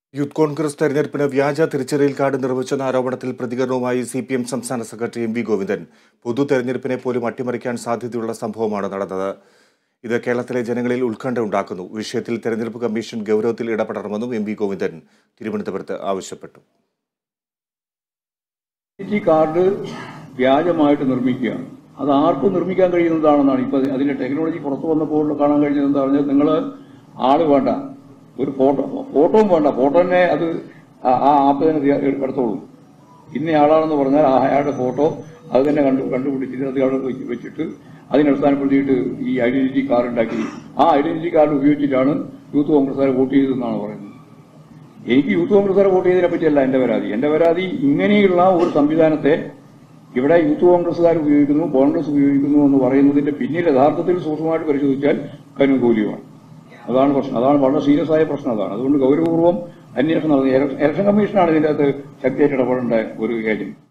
youth Congress തെരഞ്ഞെടുപ്പിന് വ്യാജ തിരിച്ചറിയൽ കാർഡ് നിർമ്മിച്ചെന്ന ആരോപണത്തിൽ പ്രതികരണവുമായി സി പി എം സംസ്ഥാന സെക്രട്ടറി എം വി ഗോവിന്ദൻ പൊതു തെരഞ്ഞെടുപ്പിനെ പോലും അട്ടിമറിക്കാൻ സാധ്യതയുള്ള സംഭവമാണ് നടന്നത് ഇത് കേരളത്തിലെ ജനങ്ങളിൽ ഉത്കണ്ഠ ഉണ്ടാക്കുന്നു വിഷയത്തിൽ തെരഞ്ഞെടുപ്പ് കമ്മീഷൻ ഗൗരവത്തിൽ ഇടപെടണമെന്നും എം വി ഗോവിന്ദൻ തിരുവനന്തപുരത്ത് ആവശ്യപ്പെട്ടു ഐഡന്റിറ്റി കാർഡ് വ്യാജമായിട്ട് നിർമ്മിക്കുക അത് ആർക്കും നിർമ്മിക്കാൻ കഴിയുന്നതാണെന്നാണ് ഇപ്പൊ അതിന്റെ ടെക്നോളജി പുറത്തു വന്നപ്പോൾ കാണാൻ കഴിഞ്ഞത് എന്താ പറഞ്ഞാൽ നിങ്ങൾ ആള് വേണ്ട ഒരു ഫോട്ടോ ഫോട്ടോയും വേണ്ട ഫോട്ടോ തന്നെ അത് ആ ആ ആപ്പ് തന്നെ ചെയ്യാ- എടുത്തോളൂ ഇന്ന ആളാണെന്ന് പറഞ്ഞാൽ ആ അയാളുടെ ഫോട്ടോ അത് തന്നെ കണ്ടു കണ്ടുപിടിച്ചിട്ട് അത് അവിടെ വെച്ച് വെച്ചിട്ട് അതിനെ അടിസ്ഥാനപ്പെടുത്തിയിട്ട് ഈ ഐഡന്റിറ്റി കാർഡ് ഉണ്ടാക്കി ആ ഐഡന്റിറ്റി കാർഡ് ഉപയോഗിച്ചിട്ടാണ് യൂത്ത് കോൺഗ്രസ്സുകാർ വോട്ട് ചെയ്തതെന്നാണ് പറയുന്നത് എനിക്ക് യൂത്ത് കോൺഗ്രസ്സുകാരെ വോട്ട് ചെയ്തതിനെ പറ്റിയല്ല എന്റെ പരാതി എന്റെ പരാതി ഇങ്ങനെയുള്ള ഒരു സംവിധാനത്തെ ഇവിടെ യൂത്ത് കോൺഗ്രസ്സുകാർ ഉപയോഗിക്കുന്നു കോൺഗ്രസ് ഉപയോഗിക്കുന്നു എന്ന് പറയുന്നതിന്റെ പിന്നിൽ യഥാർത്ഥത്തിൽ സൂക്ഷ്മമായിട്ട് പരിശോധിച്ചാൽ അനുകൂല്യമാണ് അതാണ് പ്രശ്നം അതാണ് വളരെ സീരിയസ് ആയ പ്രശ്നം അതാണ് അതുകൊണ്ട് ഗൗരവപൂർവ്വം അന്വേഷണം നടത്തി ഇലക്ഷൻ കമ്മീഷനാണ് ഇതിന്റെ അകത്ത് ശക്തിയായിട്ട് ഇടപെടേണ്ട ഒരു ഏജന്റ്